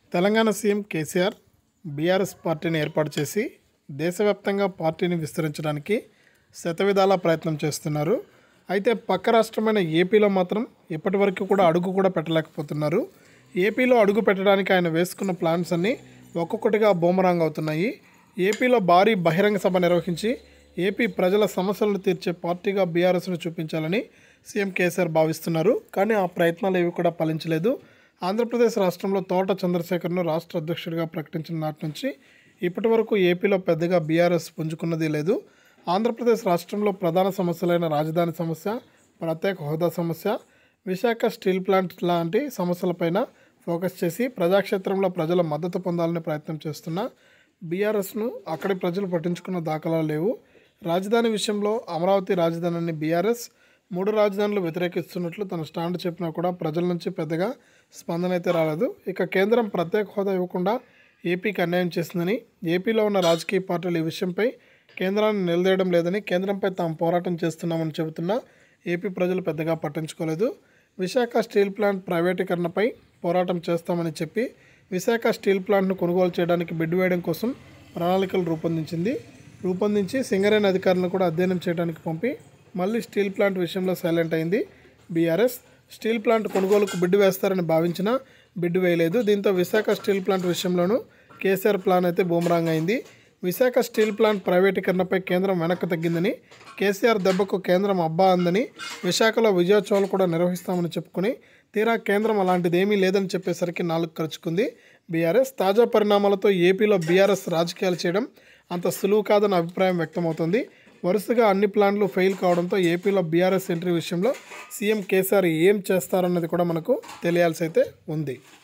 Telangana CM KCR BRS పార్టీని ఏర్పాటు చేసి దేశవ్యాప్తంగా పార్టీని విస్తరించడానికి శతవిధాల ప్రయత్నం చేస్తున్నారు అయితే పక్క రాష్ట్రమైన ఏపీలో మాత్రం ఇప్పటి వరకు కూడా అడుగు కూడా పెట్టలేకపోతున్నారు ఏపీలో అడుగు పెట్టడానికి ఆయన వేసుకున్న ప్లాన్స్ అన్నీ ఒక్కొక్కటిగా బూమరాంగ్ అవుతున్నాయి ఏపీలో భారీ బహిరంగ సభ నిర్వహించి ఏపీ ప్రజల సమస్యలను తీర్చే పార్టీగా బీఆర్ఎస్ను చూపించాలని సీఎం కేసీఆర్ భావిస్తున్నారు కానీ ఆ ప్రయత్నాలు ఏవి కూడా ఫలించలేదు ఆంధ్రప్రదేశ్ రాష్ట్రంలో తోట చంద్రశేఖర్ను రాష్ట్ర అధ్యక్షుడిగా ప్రకటించిన నాటి నుంచి ఇప్పటి వరకు ఏపీలో పెద్దగా బీఆర్ఎస్ పుంజుకున్నది లేదు ఆంధ్రప్రదేశ్ రాష్ట్రంలో ప్రధాన సమస్యలైన రాజధాని సమస్య ప్రత్యేక హోదా సమస్య విశాఖ స్టీల్ ప్లాంట్ లాంటి సమస్యలపైన ఫోకస్ చేసి ప్రజాక్షేత్రంలో ప్రజల మద్దతు పొందాలని ప్రయత్నం చేస్తున్న బీఆర్ఎస్ను అక్కడి ప్రజలు పట్టించుకున్న దాఖలాలు లేవు రాజధాని విషయంలో అమరావతి రాజధానిని బీఆర్ఎస్ మూడు రాజధానులు వ్యతిరేకిస్తున్నట్లు తన స్టాండ్ చెప్పినా కూడా ప్రజల నుంచి పెద్దగా స్పందన అయితే రాలేదు ఇక కేంద్రం ప్రత్యేక హోదా ఇవ్వకుండా ఏపీకి అన్యాయం చేసిందని ఏపీలో ఉన్న రాజకీయ పార్టీలు ఈ విషయంపై కేంద్రాన్ని నిలదీయడం లేదని కేంద్రంపై తాము పోరాటం చేస్తున్నామని చెబుతున్నా ఏపీ ప్రజలు పెద్దగా పట్టించుకోలేదు విశాఖ స్టీల్ ప్లాంట్ ప్రైవేటీకరణపై పోరాటం చేస్తామని చెప్పి విశాఖ స్టీల్ ప్లాంట్ను కొనుగోలు చేయడానికి బిడ్ వేయడం కోసం ప్రణాళికలు రూపొందించింది రూపొందించి సింగరేణి అధికారులను కూడా అధ్యయనం చేయడానికి పంపి మళ్ళీ స్టీల్ ప్లాంట్ విషయంలో సైలెంట్ అయింది బీఆర్ఎస్ స్టీల్ ప్లాంట్ కొనుగోలుకు బిడ్డు వేస్తారని భావించినా బిడ్డు వేయలేదు దీంతో విశాఖ స్టీల్ ప్లాంట్ విషయంలోనూ కేసీఆర్ ప్లాన్ అయితే బూమరాంగ్ అయింది విశాఖ స్టీల్ ప్లాంట్ ప్రైవేటీకరణపై కేంద్రం వెనక్కి తగ్గిందని కేసీఆర్ దెబ్బకు కేంద్రం అబ్బా అందని విశాఖలో విజయోత్సవాలు కూడా నిర్వహిస్తామని చెప్పుకొని తీరా కేంద్రం అలాంటిది ఏమీ లేదని చెప్పేసరికి నాలుగు ఖర్చుకుంది బీఆర్ఎస్ తాజా పరిణామాలతో ఏపీలో బీఆర్ఎస్ రాజకీయాలు చేయడం అంత సులువు కాదన్న అభిప్రాయం వ్యక్తమవుతోంది వరుసగా అన్ని ప్లాన్లు ఫెయిల్ కావడంతో ఏపీలో బీఆర్ఎస్ ఎంట్రీ విషయంలో సీఎం కేసీఆర్ ఏం చేస్తారన్నది కూడా మనకు తెలియాల్సి అయితే ఉంది